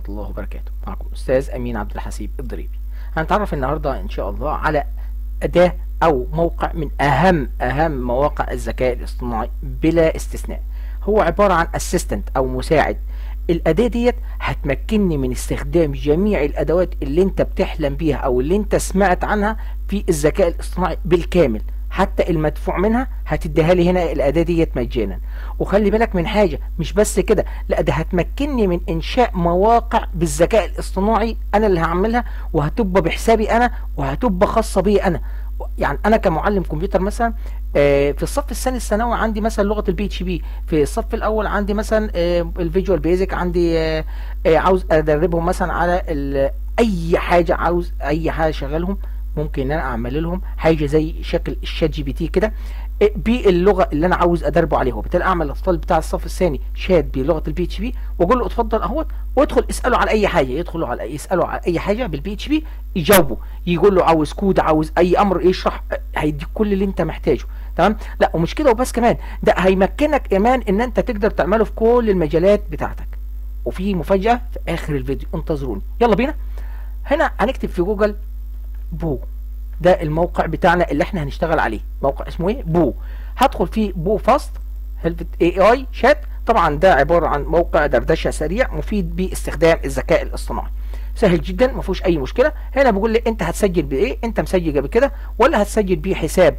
ورحمة الله وبركاته معكم أستاذ أمين عبد الحسيب الضريبي هنتعرف النهاردة إن شاء الله على أداة أو موقع من أهم أهم مواقع الذكاء الاصطناعي بلا استثناء هو عبارة عن اسيستنت أو مساعد الأداة ديت هتمكنني من استخدام جميع الأدوات اللي أنت بتحلم بيها أو اللي أنت سمعت عنها في الذكاء الاصطناعي بالكامل حتى المدفوع منها هتديها لي هنا الأداة ديت مجانا وخلي بالك من حاجة مش بس كده لا ده هتمكنني من إنشاء مواقع بالذكاء الاصطناعي أنا اللي هعملها وهتبقى بحسابي أنا وهتبقى خاصة بي أنا يعني انا كمعلم كمبيوتر مثلا آه، في الصف الثاني الثانوي عندي مثلا لغه البي اتش بي في الصف الاول عندي مثلا الفيجوال بيزك عندي آه، آه، عاوز ادربهم مثلا على ال- اي حاجه عاوز اي حاجه شغالهم ممكن ان انا اعمل لهم حاجه زي شكل الشات جي بي تي كده آه، باللغه اللي انا عاوز ادربه عليها وبالتالي اعمل الاطفال بتاع الصف الثاني شات بلغه البي اتش بي واقول له اتفضل اهوت وادخل اساله على اي حاجه يدخلوا على يسالوا على اي حاجه بالبي اتش بي يجاوبوا يقول له عاوز كود عاوز اي امر يشرح آه، هيديك كل اللي انت محتاجه تمام لا ومش كده وبس كمان ده هيمكنك كمان ان انت تقدر تعمله في كل المجالات بتاعتك وفي مفاجاه في اخر الفيديو انتظروني يلا بينا هنا هنكتب في جوجل بو ده الموقع بتاعنا اللي احنا هنشتغل عليه موقع اسمه ايه بو هدخل فيه بو فاست هيلفت اي اي شات طبعا ده عباره عن موقع دردشه سريع مفيد باستخدام الذكاء الاصطناعي سهل جدا ما فيهوش اي مشكله هنا بيقول لي انت هتسجل بايه انت مسجل قبل كده ولا هتسجل بيه حساب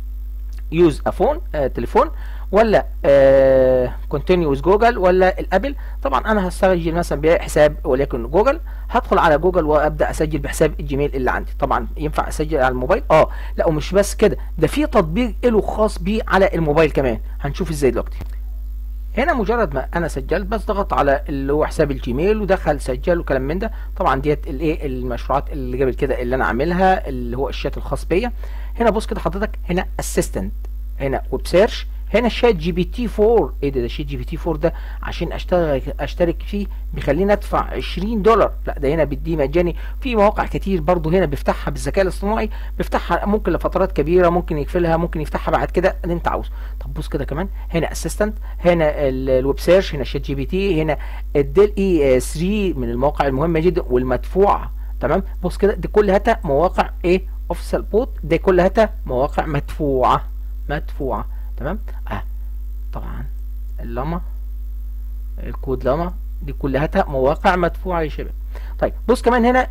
يوز افون آه تليفون ولا كونتينيوس جوجل ولا الابل طبعا انا هسجل مثلا بحساب وليكن جوجل هدخل على جوجل وابدا اسجل بحساب الجيميل اللي عندي طبعا ينفع اسجل على الموبايل اه لا ومش بس كده ده في تطبيق له خاص بيه على الموبايل كمان هنشوف ازاي دلوقتي هنا مجرد ما انا سجلت بس ضغط على اللي هو حساب الجيميل ودخل سجل وكلام من ده طبعا ديت الايه المشروعات اللي قبل كده اللي انا عاملها اللي هو الشات الخاص بيا هنا بص كده حضرتك هنا اسيستنت هنا ويب سيرش هنا شات جي بي تي 4 ايه ده ده شات جي بي تي 4 ده عشان اشترك اشترك فيه بيخليني ادفع 20 دولار لا ده هنا بيديه مجاني في مواقع كتير برضو هنا بيفتحها بالذكاء الاصطناعي بيفتحها ممكن لفترات كبيره ممكن يقفلها ممكن يفتحها بعد كده اللي انت عاوزه طب بص كده كمان هنا اسيستنت هنا ال- الويب سيرش هنا شات جي بي تي هنا الديل اي 3 من المواقع المهمه جدا والمدفوعه تمام بص كده دي كلها مواقع ايه اوفيسال بوت دي كلها مواقع مدفوعه مدفوعه تمام اه طبعا اللما الكود لما دي كلها مواقع مدفوعه يا شباب طيب بص كمان هنا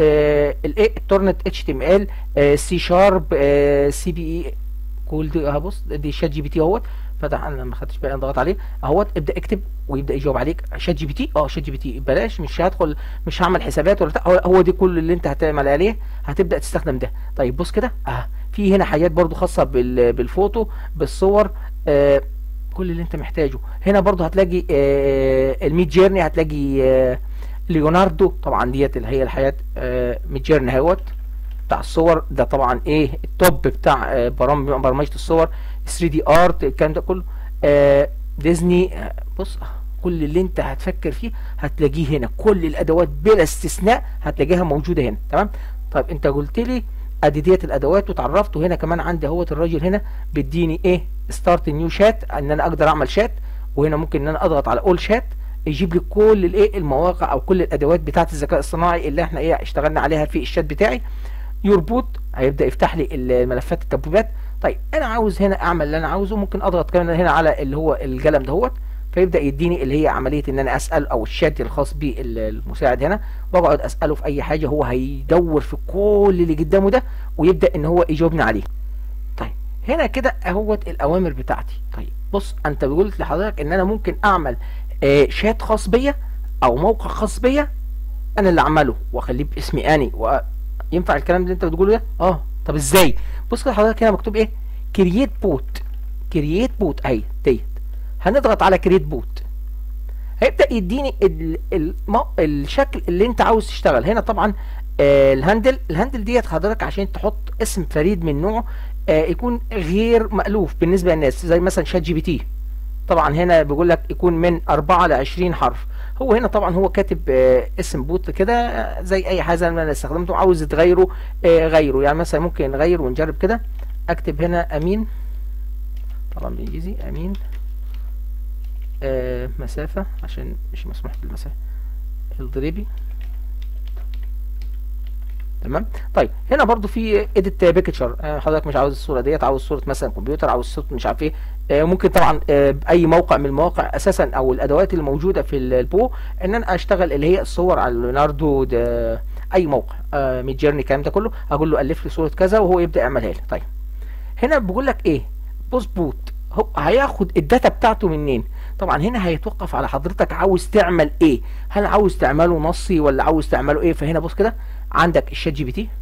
الايه التورنت اتش تي ام ال سي شارب سي بي اي كل دي اهو بص دي شات جي بي تي اهوت فتح انا ما خدتش بالي انا ضغط عليه اهوت ابدا اكتب ويبدا يجاوب عليك شات جي بي تي اه شات جي بي تي بلاش مش هدخل مش هعمل حسابات ولا بتاع، هو هو دي كل اللي انت هتعمل عليه هتبدا تستخدم ده طيب بص كده اه في هنا حاجات برضو خاصه بال- بالفوتو بالصور آه كل اللي انت محتاجه هنا برضو هتلاقي آه الميد جيرني هتلاقي آه ليوناردو طبعا ديت اللي هي الحياه آه ميد جيرني اهوت بتاع الصور ده طبعا ايه التوب بتاع آه، برامج برمجه الصور 3 دي ارت الكلام ده كله آه، ديزني آه، بص آه، كل اللي انت هتفكر فيه هتلاقيه هنا كل الادوات بلا استثناء هتلاقيها موجوده هنا تمام طيب انت قلت لي ادي ديت الادوات وتعرفت وهنا كمان عندي اهوت الراجل هنا بيديني ايه ستارت نيو شات ان انا اقدر اعمل شات وهنا ممكن ان انا اضغط على اول شات يجيب لي كل الايه المواقع او كل الادوات بتاعه الذكاء الصناعي اللي احنا ايه اشتغلنا عليها في الشات بتاعي يربط هيبدا يفتح لي الملفات التبويبات طيب انا عاوز هنا اعمل اللي انا عاوزه ممكن اضغط كمان هنا على اللي هو القلم دهوت فيبدا يديني اللي هي عمليه ان انا اسال او الشات الخاص بالمساعد هنا واقعد اساله في اي حاجه هو هيدور في كل اللي قدامه ده ويبدا ان هو يجاوبني عليه طيب هنا كده اهوت الاوامر بتاعتي طيب بص انت قلت لحضرتك ان انا ممكن اعمل آه شات خاص بيا او موقع خاص بيا انا اللي اعمله واخليه باسمي اني وينفع الكلام اللي انت بتقوله ده اه طب ازاي بص كده حضرتك هنا مكتوب ايه كرييت بوت كرييت بوت اهي ديت هنضغط على كرييت بوت هيبدا يديني ال ال الشكل اللي انت عاوز تشتغل هنا طبعا آه الهاندل الهاندل ديت حضرتك عشان تحط اسم فريد من نوعه آه يكون غير مألوف بالنسبه للناس زي مثلا شات جي بي تي طبعا هنا بيقول لك يكون من 4 ل 20 حرف هو هنا طبعا هو كاتب آه اسم بوت كده آه زي اي حاجه اللي انا استخدمته عاوز تغيره آه غيره يعني مثلا ممكن نغير ونجرب كده اكتب هنا امين طبعا بالانجليزي امين آه مسافه عشان مش مسموح بالمسافه الضريبي تمام طيب هنا برضو في اديت بيكتشر حضرتك مش عاوز الصوره ديت عاوز صوره مثلا كمبيوتر عاوز صوره مش عارف ايه آه، ممكن طبعا آه، باي موقع من المواقع اساسا او الادوات اللي موجوده في البو ان انا اشتغل اللي هي الصور على ليوناردو ده اي موقع آه، ميد جيرني الكلام ده كله اقول له الف لي صوره كذا وهو يبدا يعملها لي طيب هنا بيقول لك ايه بوست بوت هو هياخد الداتا بتاعته منين طبعا هنا هيتوقف على حضرتك عاوز تعمل ايه هل عاوز تعمله نصي ولا عاوز تعمله ايه فهنا بص كده عندك الشات جي بي تي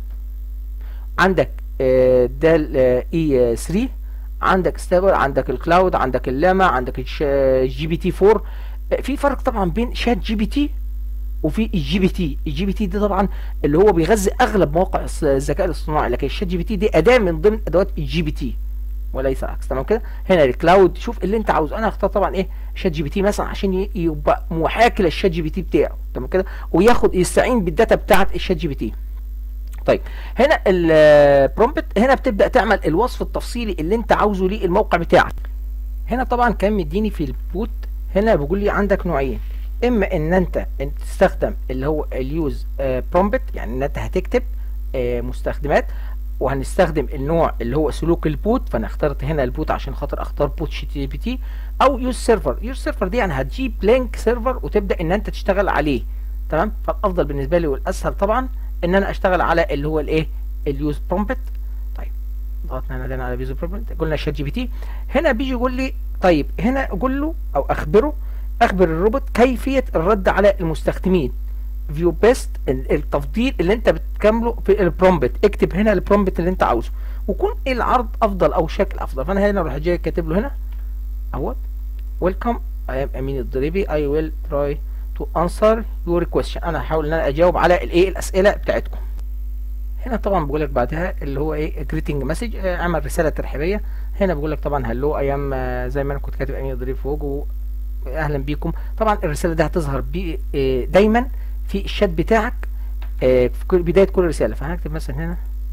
عندك آه، دال اي 3 عندك ستابل عندك الكلاود عندك اللاما عندك الجي بي تي 4 آه، في فرق طبعا بين شات جي بي تي وفي الجي بي تي الجي بي تي ده طبعا اللي هو بيغذي اغلب مواقع الس- الذكاء الاصطناعي لكن الشات جي بي تي دي اداه من ضمن ادوات الجي بي تي وليس العكس تمام كده هنا الكلاود شوف اللي انت عاوزه انا هختار طبعا ايه شات جي بي تي مثلا عشان ي- يبقى محاكي للشات جي بي تي بتاعه تمام كده وياخد يستعين بالداتا بتاعت الشات جي بي تي طيب هنا البرومبت هنا بتبدا تعمل الوصف التفصيلي اللي انت عاوزه للموقع بتاعك هنا طبعا كان مديني في البوت هنا بيقول لي عندك نوعين اما ان انت انت تستخدم اللي هو اليوز برومبت يعني ان انت هتكتب آه، مستخدمات وهنستخدم النوع اللي هو سلوك البوت فانا اخترت هنا البوت عشان خاطر اختار بوت شي تي بي تي او يوز سيرفر يوز سيرفر دي يعني هتجيب لينك سيرفر وتبدا ان انت تشتغل عليه تمام فالافضل بالنسبه لي والاسهل طبعا ان انا اشتغل على اللي هو الايه اليوز برومبت طيب ضغطنا هنا على يوز برومبت قلنا شات جي بي تي هنا بيجي يقول لي طيب هنا قول له او اخبره اخبر الروبوت كيفيه الرد على المستخدمين فيو بيست التفضيل اللي انت بتكمله في البرومبت اكتب هنا البرومبت اللي انت عاوزه ويكون ايه العرض افضل او شكل افضل فانا هنا اروح جاي كاتب له هنا اهوت ويلكم اي ام امين الضريبي اي ويل تراي تو انسر يور كويستشن انا هحاول ان انا اجاوب على الايه الاسئله بتاعتكم هنا طبعا بقول لك بعدها اللي هو ايه جريتنج مسج اعمل رساله ترحيبيه هنا بقول لك طبعا هلو ايام زي ما انا كنت كاتب امين الضريبي فوق و- اهلا بيكم طبعا الرساله دي هتظهر بي آه، دايما في الشات بتاعك آه، في كل بدايه كل رساله فهكتب مثلا هنا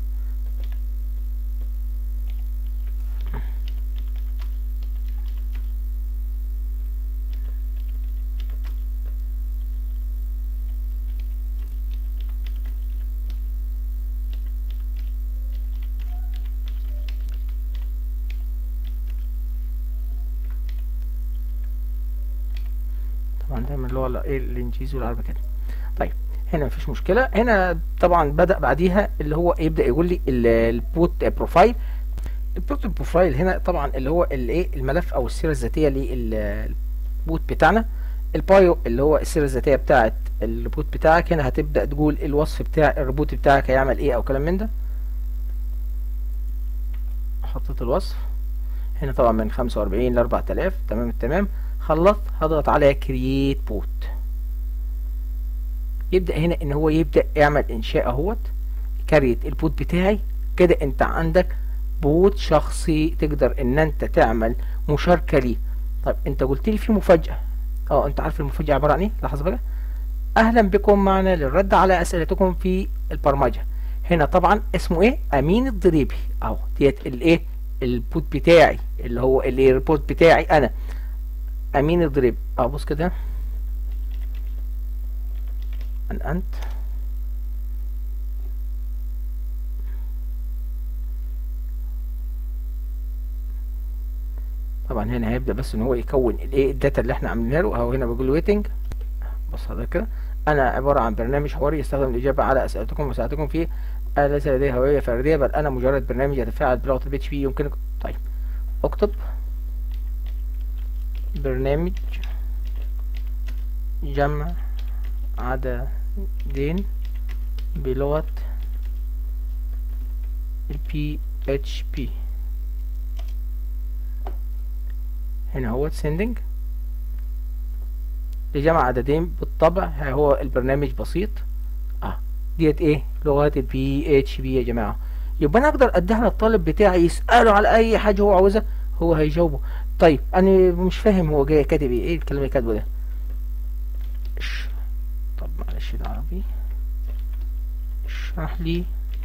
طبعا دايما اللي هو ال- ايه الانجليزي والعربي كده طيب هنا مفيش مشكله هنا طبعا بدا بعديها اللي هو يبدا يقول لي ال- البوت بروفايل البوت بروفايل هنا طبعا اللي هو الايه الملف او السيره الذاتيه للبوت بتاعنا البايو اللي هو السيره الذاتيه بتاعه البوت بتاعك هنا هتبدا تقول الوصف بتاع الروبوت بتاعك هيعمل ايه او كلام من ده حطيت الوصف هنا طبعا من 45 ل 4000 تمام التمام خلصت هضغط على كرييت بوت يبدأ هنا ان هو يبدأ يعمل انشاء اهوت كريت البوت بتاعي كده انت عندك بوت شخصي تقدر ان انت تعمل مشاركة ليه طيب انت قلت لي في مفاجأة اه انت عارف المفاجأة عبارة عن ايه لحظة بقى اهلا بكم معنا للرد على اسئلتكم في البرمجة هنا طبعا اسمه ايه امين الضريبي اهو ديت الايه البوت بتاعي اللي هو اللي البوت بتاعي انا امين الضريبي اه بص كده من انت طبعا هنا هيبدا بس ان هو يكون الايه الداتا اللي احنا عاملينها له اهو هنا بقول ويتنج بص حضرتك كده انا عباره عن برنامج حواري يستخدم الاجابه على اسئلتكم ومساعدتكم في أنا ليس لدي هويه فرديه بل انا مجرد برنامج يتفاعل بلغه البي اتش بي يمكنك طيب اكتب برنامج جمع عددين بلغة ال PHP هنا هو sending لجمع عددين بالطبع ها هو البرنامج بسيط اه ديت ايه لغة ال PHP يا جماعة يبقى انا اقدر اديها للطالب بتاعي يسأله على اي حاجة هو عاوزها هو هيجاوبه طيب انا مش فاهم هو جاي كاتب ايه ايه الكلام اللي كاتبه ده ش- طب معلش ده عربي اشرح لي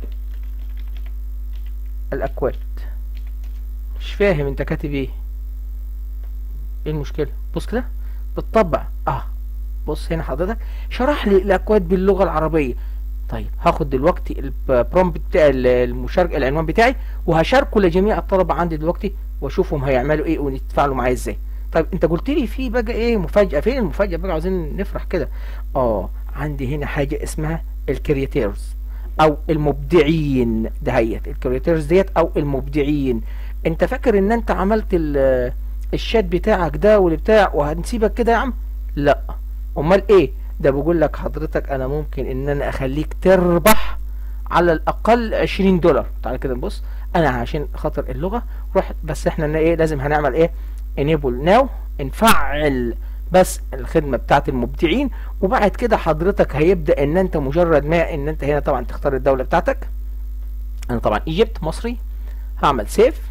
الاكواد مش فاهم انت كاتب ايه ايه المشكلة بص كده بالطبع اه بص هنا حضرتك شرح لي الاكواد باللغه العربيه طيب هاخد دلوقتي البرومبت بتاع المشارك العنوان بتاعي وهشاركه لجميع الطلبه عندي دلوقتي واشوفهم هيعملوا ايه ويتفاعلوا معايا ازاي طيب انت قلت لي في بقى ايه مفاجاه فين المفاجاه بقى عاوزين نفرح كده اه عندي هنا حاجه اسمها الكرياتيرز او المبدعين دهيت الكرياتيرز ديت او المبدعين انت فاكر ان انت عملت الشات بتاعك ده والبتاع وهنسيبك كده يا عم لا امال ايه ده بقول لك حضرتك انا ممكن ان انا اخليك تربح على الاقل 20 دولار تعالى كده نبص انا عشان خاطر اللغه روح بس احنا ايه لازم هنعمل ايه enable now نفعل بس الخدمه بتاعت المبدعين وبعد كده حضرتك هيبدا ان انت مجرد ما ان انت هنا طبعا تختار الدوله بتاعتك انا طبعا ايجيبت مصري هعمل سيف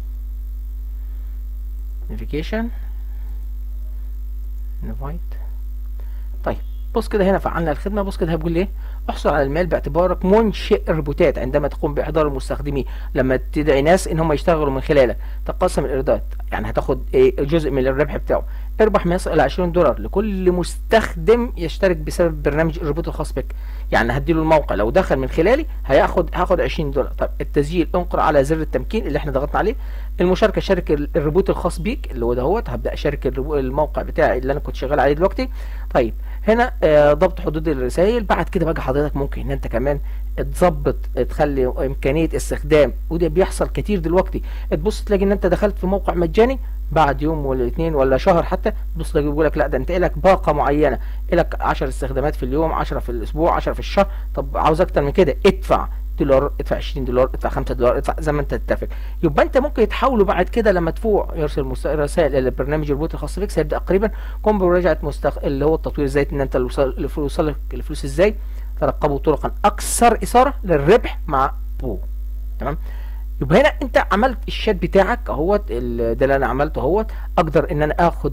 نافيجيشن انفايت طيب بص كده هنا فعلنا الخدمه بص كده هيقول لي ايه احصل على المال باعتبارك منشئ روبوتات عندما تقوم باحضار المستخدمين لما تدعي ناس ان هم يشتغلوا من خلالك تقسم الايرادات يعني هتاخد ايه جزء من الربح بتاعه اربح ما يصل الى 20 دولار لكل مستخدم يشترك بسبب برنامج الروبوت الخاص بك يعني هديله الموقع لو دخل من خلالي هياخد هاخد 20 دولار طيب التسجيل انقر على زر التمكين اللي احنا ضغطنا عليه المشاركه شارك الروبوت الخاص بيك اللي هو دهوت هبدا اشارك الموقع بتاعي اللي انا كنت شغال عليه دلوقتي طيب هنا آه ضبط حدود الرسائل بعد كده بقى حضرتك ممكن ان انت كمان تظبط تخلي امكانيه استخدام وده بيحصل كتير دلوقتي تبص تلاقي ان انت دخلت في موقع مجاني بعد يوم ولا اثنين ولا شهر حتى تبص تلاقي بيقول لك لا ده انت لك باقه معينه لك 10 استخدامات في اليوم 10 في الاسبوع 10 في الشهر طب عاوز اكتر من كده ادفع دولار ادفع 20 دولار ادفع 5 دولار ادفع زي ما انت تتفق يبقى انت ممكن تحاوله بعد كده لما تفوق يرسل رسائل الى برنامج الروبوت الخاص بيك سيبدا قريبا قم بمراجعه مستخ... اللي هو التطوير ازاي ان انت يوصل لك الفلوس ازاي ترقبوا طرقا اكثر اثاره للربح مع بو تمام يبقى هنا انت عملت الشات بتاعك اهوت ده اللي انا عملته اهوت اقدر ان انا اخد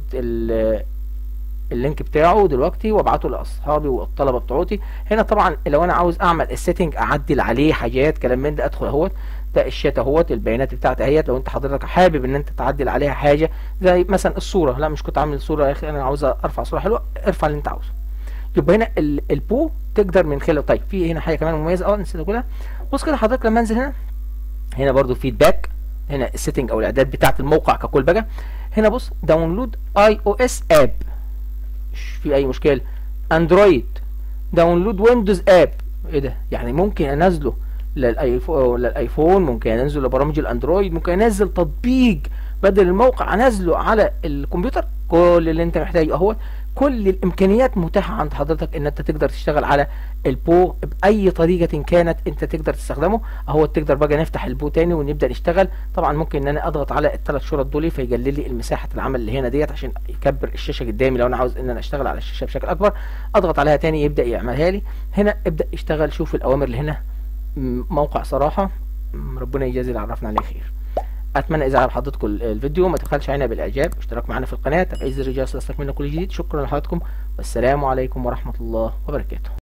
اللينك بتاعه دلوقتي وابعته لاصحابي والطلبه بتوعتي هنا طبعا لو انا عاوز اعمل السيتنج اعدل عليه حاجات كلام من ده ادخل اهوت ده الشات اهوت البيانات بتاعتي اهيت لو انت حضرتك حابب ان انت تعدل عليها حاجه زي مثلا الصوره لا مش كنت عامل صوره يا اخي انا عاوز ارفع صوره حلوه ارفع اللي انت عاوزه يبقى هنا البو تقدر من خلاله طيب في هنا حاجه كمان مميزه اه نسيت اقولها بص كده حضرتك لما انزل هنا هنا برضو فيدباك هنا السيتنج او الاعداد بتاعت الموقع ككل بقى هنا بص داونلود اي او اس اب مش في اي مشكله اندرويد داونلود ويندوز اب ايه ده يعني ممكن انزله للايفون للايفون ممكن انزله لبرامج الاندرويد ممكن انزل تطبيق بدل الموقع انزله على الكمبيوتر كل اللي انت محتاجه اهو كل الامكانيات متاحه عند حضرتك ان انت تقدر تشتغل على البو باي طريقه كانت انت تقدر تستخدمه اهو تقدر بقى نفتح البو تاني ونبدا نشتغل طبعا ممكن ان انا اضغط على الثلاث شرط دول فيقلل لي المساحه العمل اللي هنا ديت عشان يكبر الشاشه قدامي لو انا عاوز ان انا اشتغل على الشاشه بشكل اكبر اضغط عليها تاني يبدا يعملها لي هنا ابدا اشتغل شوف الاوامر اللي هنا موقع صراحه ربنا يجازي اللي عرفنا عليه خير اتمنى اذا عجب حضراتكم الفيديو ما تبخلش علينا بالاعجاب اشتراك معنا في القناه تفعيل زر الجرس ليصلك منا كل جديد شكرا لحضراتكم والسلام عليكم ورحمه الله وبركاته